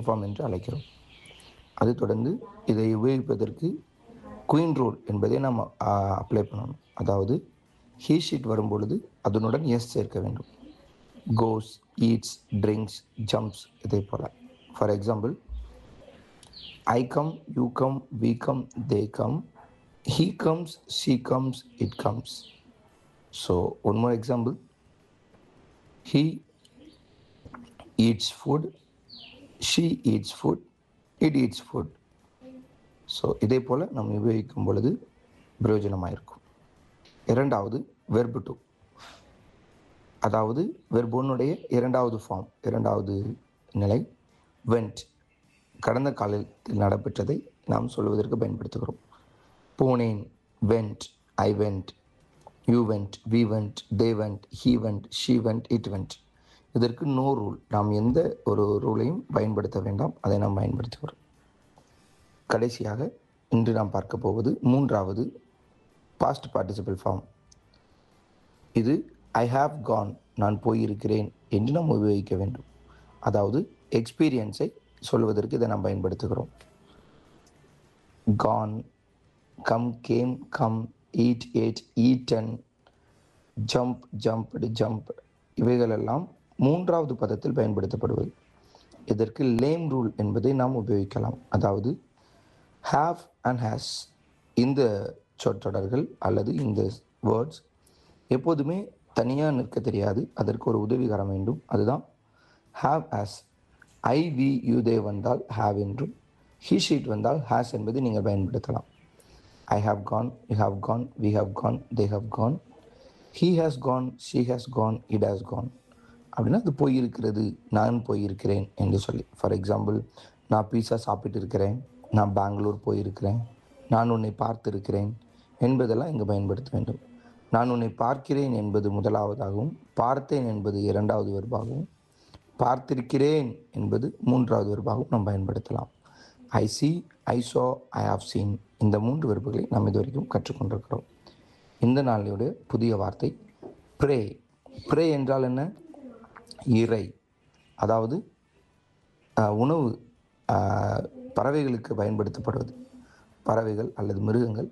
form என்று அழைக்கிறோம் அது தொடர்ந்து இதை உபயோகிப்பதற்கு குயின் ரூல் என்பதை நாம் அப்ளை பண்ணணும் அதாவது ஹீ ஷீட் வரும்பொழுது அதனுடன் எஸ் சேர்க்க வேண்டும் கோஸ் ஈட்ஸ் ட்ரிங்க்ஸ் ஜம்ப்ஸ் இதே போல் for example I come you come we come they come he comes she comes it comes so one more example he eats food she eats food it eats food so இதே போல் நம்ம உபயோகிக்கும் பொழுது பிரயோஜனமாக இருக்கும் இரண்டாவது வெர்பு டூ அதாவது verb ஒன்னுடைய இரண்டாவது ஃபார்ம் இரண்டாவது நிலை வெண்ட் கடந்த காலத்தில் நடைபெற்றதை நாம் சொல்வதற்கு பயன்படுத்துகிறோம் போனேன் went I went you went we went they went he went she went it went இதற்கு நோ ரூல் நாம் எந்த ஒரு ரூலையும் பயன்படுத்த வேண்டாம் அதை நாம் பயன்படுத்துகிறோம் கடைசியாக இன்று நாம் பார்க்க போவது மூன்றாவது பாஸ்ட் பார்ட்டிசிபிள் ஃபார்ம் இது ஐ ஹாவ் கான் நான் போயிருக்கிறேன் என்று நாம் உபயோகிக்க வேண்டும் அதாவது எக்ஸ்பீரியன்ஸை சொல்வதற்கு இதை நாம் பயன்படுத்துகிறோம் gone come came come eat ate eaten jump jumped jump இவைகளெல்லாம் மூன்றாவது பதத்தில் பயன்படுத்தப்படுவது இதற்கு லேம் ரூல் என்பதை நாம் உபயோகிக்கலாம் அதாவது ஹாவ் அண்ட் ஹேஸ் இந்த சொற்றொடர்கள் அல்லது இந்த வேர்ட்ஸ் எப்போதுமே தனியாக நிற்க தெரியாது அதற்கு ஒரு உதவிகரம் வேண்டும் அதுதான் have has I we you they வந்தால் ஹாவ் என்றும் ஹீ ஷீட் வந்தால் ஹேஸ் என்பதை நீங்கள் பயன்படுத்தலாம் I have gone you have gone we have gone they have gone he has gone she has gone it has gone அப்படின்னா அது போயிருக்கிறது நான் போயிருக்கிறேன் என்று சொல்லி ஃபார் எக்ஸாம்பிள் நான் பீஸா சாப்பிட்டு இருக்கிறேன் நான் பெங்களூர் போயிருக்கிறேன் நான் உன்னை பார்த்திருக்கிறேன் என்பதெல்லாம் இங்கே பயன்படுத்த வேண்டும் நான் உன்னை பார்க்கிறேன் என்பது முதலாவதாகவும் பார்த்தேன் என்பது இரண்டாவது வெறுப்பாகவும் பார்த்திருக்கிறேன் என்பது மூன்றாவது வெறுப்பாகவும் நாம் பயன்படுத்தலாம் I see I saw I have seen இந்த மூன்று வெறுப்புகளை நாம் இதுவரைக்கும் கற்றுக்கொண்டிருக்கிறோம் இந்த நாளினுடைய புதிய வார்த்தை ப்ரே ப்ரே என்றால் என்ன இறை அதாவது அஹ், உணவு அஹ், பறவைகளுக்கு பயன்படுத்தப்படுவது பறவைகள் அல்லது மிருகங்கள்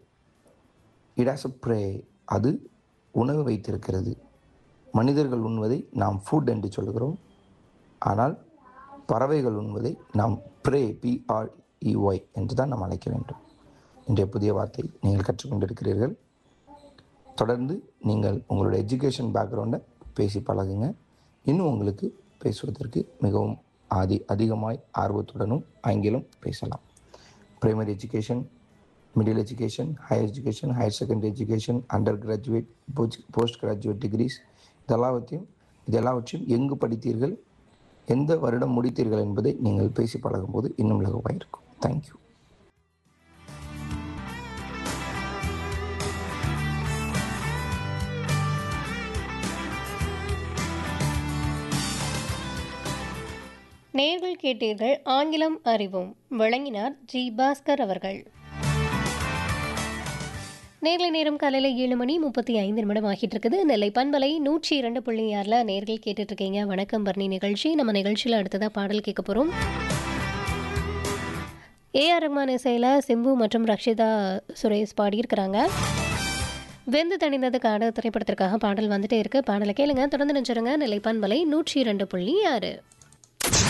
இட் ஹாஸ் அ ப்ரே அது உணவு வைத்திருக்கிறது மனிதர்கள் உண்வதை நாம் ஃபுட் என்று சொல்கிறோம் ஆனால் பறவைகள் உண்வதை நாம் ப்ரே பிஆர்இஒய் என்று தான் நாம் அழைக்க வேண்டும் இன்றைய புதிய வார்த்தை நீங்கள் கற்றுக்கொண்டிருக்கிறீர்கள் தொடர்ந்து நீங்கள் உங்களுடைய எஜுகேஷன் பேக்ரவுண்டை பேசி பழகுங்க இன்னும் உங்களுக்கு பேசுவதற்கு மிகவும் அதி அதிகமாய் ஆர்வத்துடனும் ஆங்கிலம் பேசலாம் primary education middle education higher education higher secondary education undergraduate postgraduate degrees இதெல்லாவற்றையும் இதெல்லாவற்றையும் எங்கு படித்தீர்கள் எந்த வருடம் முடித்தீர்கள் என்பதை நீங்கள் பேசி பழகும்போது இன்னும் லகுவாக இருக்கும் தேங்க்யூ நேர்கள் கேட்டீர்கள் ஆங்கிலம் அறிவோம் வழங்கினார் ஜி பாஸ்கர் அவர்கள் நேர்லை நேரம் காலையில் ஏழு மணி முப்பத்தி ஐந்து நிமிடம் ஆகிட்டு இருக்குது நெல்லை பண்பலை நூற்றி இரண்டு புள்ளி ஆறில் நேர்கள் கேட்டுட்டு இருக்கீங்க வணக்கம் பர்ணி நிகழ்ச்சி நம்ம நிகழ்ச்சியில் அடுத்ததாக பாடல் கேட்க போகிறோம் ஏஆர் ரஹ்மான் இசையில் சிம்பு மற்றும் ரக்ஷிதா சுரேஷ் பாடியிருக்கிறாங்க வெந்து தணிந்தது காடு திரைப்படத்திற்காக பாடல் வந்துட்டே இருக்கு பாடலை கேளுங்க தொடர்ந்து நினைச்சிருங்க நிலை பண்பலை நூற்றி இரண்டு புள்ளி ஆறு